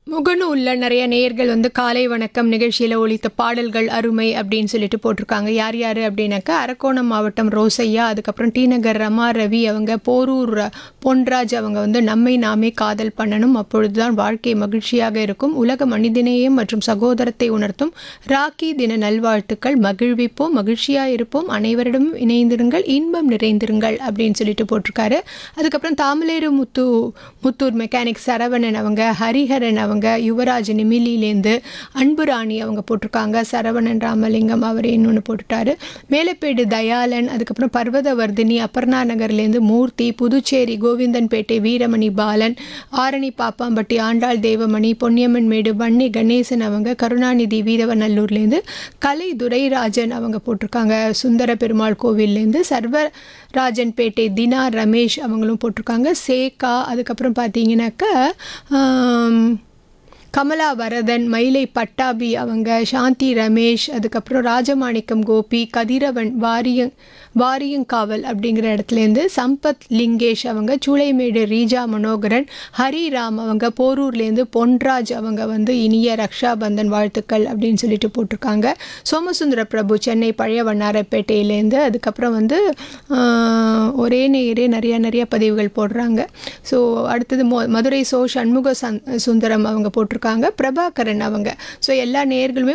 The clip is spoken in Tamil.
முகநூல்ல நிறைய நேயர்கள் வந்து காலை வணக்கம் நிகழ்ச்சியில் ஒலித்த பாடல்கள் அருமை அப்படின்னு சொல்லிட்டு போட்டிருக்காங்க யார் யார் அப்படின்னாக்கா அரக்கோணம் மாவட்டம் ரோசையா அதுக்கப்புறம் டி நகர் ரமா ரவி அவங்க போரூர் பொன்ராஜ் அவங்க வந்து நம்மை நாமே காதல் பண்ணணும் அப்பொழுதுதான் வாழ்க்கை மகிழ்ச்சியாக இருக்கும் உலக மனிதநேயம் மற்றும் சகோதரத்தை உணர்த்தும் ராக்கி தின நல்வாழ்த்துக்கள் மகிழ்விப்போம் மகிழ்ச்சியாக இருப்போம் அனைவரிடமும் இணைந்திருங்கள் இன்பம் நிறைந்திருங்கள் அப்படின்னு சொல்லிட்டு போட்டிருக்காரு அதுக்கப்புறம் தாமலேரு முத்து முத்தூர் மெக்கானிக் சரவணன் அவங்க ஹரிஹரன் அவங்க யுவராஜ் நிமிலிலேருந்து அன்புராணி அவங்க போட்டிருக்காங்க சரவணன் ராமலிங்கம் அவர் இன்னொன்று போட்டுட்டாரு மேலப்பேடு தயாளன் அதுக்கப்புறம் பர்வதவர்தினி அபர்ணா நகர்லேருந்து மூர்த்தி புதுச்சேரி கோவிந்தன்பேட்டை வீரமணி பாலன் ஆரணி பாப்பாம்பட்டி ஆண்டாள் தேவமணி பொன்னியம்மன் மேடு வன்னி கணேசன் அவங்க கருணாநிதி வீரவநல்லூர்லேருந்து கலை துரைராஜன் அவங்க போட்டிருக்காங்க சுந்தர பெருமாள் கோவில்லேருந்து சர்வராஜன்பேட்டை தினா ரமேஷ் அவங்களும் போட்டிருக்காங்க சேகா அதுக்கப்புறம் பார்த்தீங்கன்னாக்கா ஆம், கமலா வரதன் மயிலை பட்டாபி அவங்க சாந்தி ரமேஷ் அதுக்கப்புறம் ராஜமாணிக்கம் கோபி கதிரவன் வாரிய வாரியங்காவல் அப்படிங்கிற இடத்துலேருந்து சம்பத் லிங்கேஷ் அவங்க சூளைமேடு ரீஜா மனோகரன் ஹரிராம் அவங்க போரூர்லேருந்து பொன்ராஜ் அவங்க வந்து இனிய ரக்ஷாபந்தன் வாழ்த்துக்கள் அப்படின்னு சொல்லிட்டு போட்டிருக்காங்க சோமசுந்தர பிரபு சென்னை பழைய வண்ணாரப்பேட்டையிலேருந்து அதுக்கப்புறம் வந்து ஆஹ், ஒரே நேரே நிறைய நிறைய பதிவுகள் போடுறாங்க ஸோ அடுத்தது மொ மதுரை சோ சண்முக சந் சுந்தரம் அவங்க போட்டிருக்காங்க பிரபாகரன் அவங்க ஸோ எல்லா நேயர்களுமே